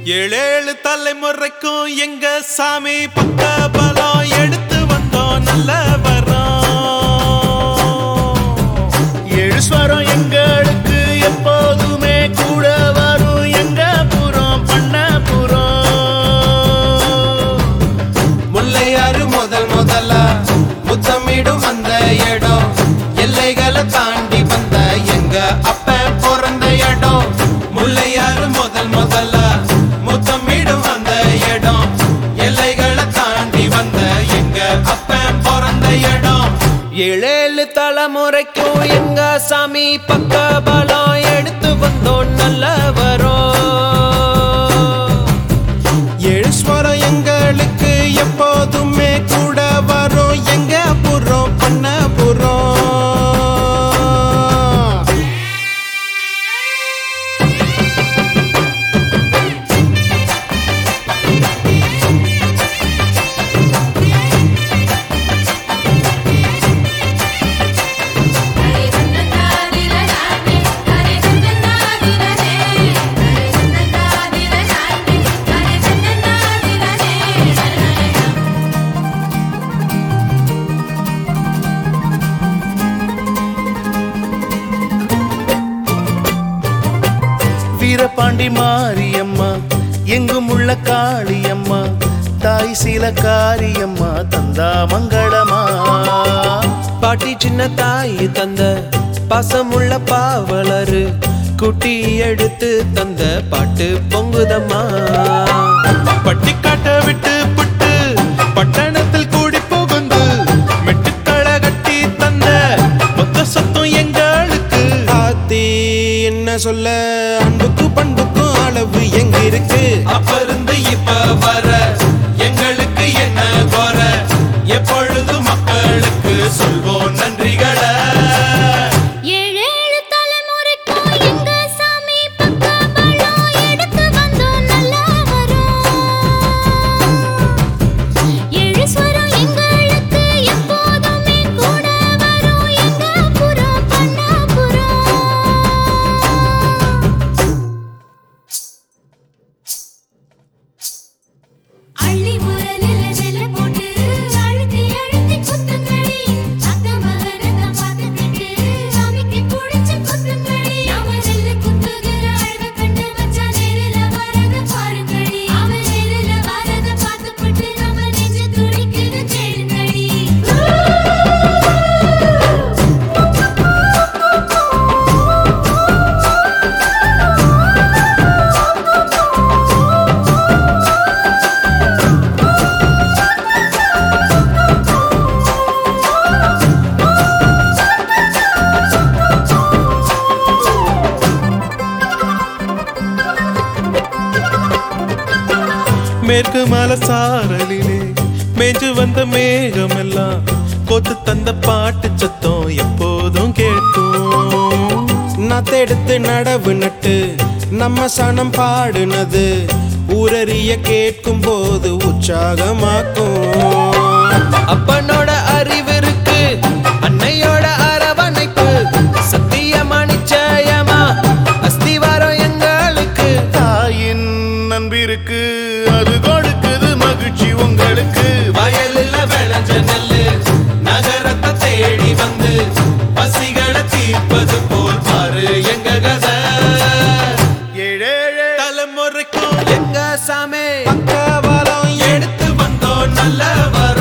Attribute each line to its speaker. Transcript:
Speaker 1: ஏழேழு தலைமுறைக்கும் எங்க சாமி பக்க பலம் எடுத்து வந்தோம் நல்ல வரோம்
Speaker 2: ஏழு ஸ்வரம் எங்களுக்கு எப்போதுமே கூட வரும் எங்க புறம் பண்ண புறம்
Speaker 3: முல்லையாறு முதல் முதலா முத்தமிடும் அந்த இடம் எல்லைகளை தாண்டி வந்த எங்க அப்ப பிறந்த இடம் முல்லையாறு முதல் முதலா முத்தமிடும் அந்த இடம் எல்லைகளை தாண்டி வந்த எங்க அப்ப பிறந்த இடம்
Speaker 4: ஏழேழு தலைமுறைக்கும் எங்க சாமி பக்க பலம் எடுத்து வந்தோம் நல்ல வரோம்
Speaker 3: ஏழு ஸ்வரம் எங்களுக்கு எப்போதுமே கூட வரும் எங்க புறம் பண்ண புறம்
Speaker 5: ஹரே சந்தனாதில நானே ஹரே சந்தனாதில நே ஹரே சந்தனாதில நானே ஹரே சந்தனாதில நே
Speaker 2: வீரபாண்டி மாரியம்மா எங்கும் உள்ள காளியம்மா தாய் சில காரியம்மா தந்தா மங்களமா
Speaker 4: பாட்டி சின்ன தாய் தந்த பாசமுள்ள பாவலரு குட்டி எடுத்து தந்த பாட்டு பொங்குதம்மா
Speaker 1: பட்டிக்காட்ட விட்டு புட்டு பட்டணத்தில் கூடி புகுந்து மெட்டுக்கள கட்டி தந்த மொத்த சொத்தம் எங்களுக்கு
Speaker 3: ஆத்தி என்ன சொல்ல அன்புக்கு பண்புக்கும் அளவு எங்க இருக்கு அப்ப இருந்து இப்ப வர எங்களுக்கு என்ன குற எப்பொழுது மக்களுக்கு சொல்வோம் நன்றிகளை
Speaker 5: ஏழேழு தலைமுறைக்கும் எங்க சாமி பக்க பலம் எடுத்து வந்தோம் நல்லா வரோம் ஏழு ஸ்வரம் எங்களுக்கு எப்போதுமே கூட வரும் எங்க புறம் பண்ண புறம் அள்ளி முரலில நெல்ல போட்டு அழுத்தி அழுத்தி குத்துங்கடி அத்த மகனத பார்த்துக்கிட்டு சாமிக்கு புடிச்சு குத்துங்கடி அவன் நெல்ல குத்துகிற அழக கண்டு வச்சா நேரில வரத பாருங்கடி அவன் நேரில வரத பார்த்துப்பட்டு நம்ம நெஞ்சு துடிக்குது கேளுங்கடி
Speaker 1: மேற்கு மலை சாரலிலே மேஞ்சு வந்த மேகம் எல்லாம் கோத்து தந்த பாட்டு சத்தம் எப்போதும் கேட்கும்
Speaker 3: நத்தெடுத்து நடவு நட்டு நம்ம சனம் பாடுனது ஊரறிய கேட்கும் போது உற்சாகமாக்கும்
Speaker 4: அப்பனோட அறிவு இருக்கு அன்னையோட அரவணைப்பு சத்தியமா நிச்சயமா அஸ்திவாரம் எங்களுக்கு
Speaker 2: தாயின் நண்பிருக்கு அது கொடுக்குது மகிழ்ச்சி உங்களுக்கு
Speaker 3: வயலில் விளைஞ்ச நெல்லு நகரத்தை தேடி வந்து பசிகளை தீர்ப்பது போல் பாரு எங்க கதை
Speaker 2: ஏழேழு
Speaker 1: தலைமுறைக்கும்
Speaker 4: எங்க சாமி
Speaker 3: பக்கபலம் எடுத்து வந்தோம் நல்ல வரோம்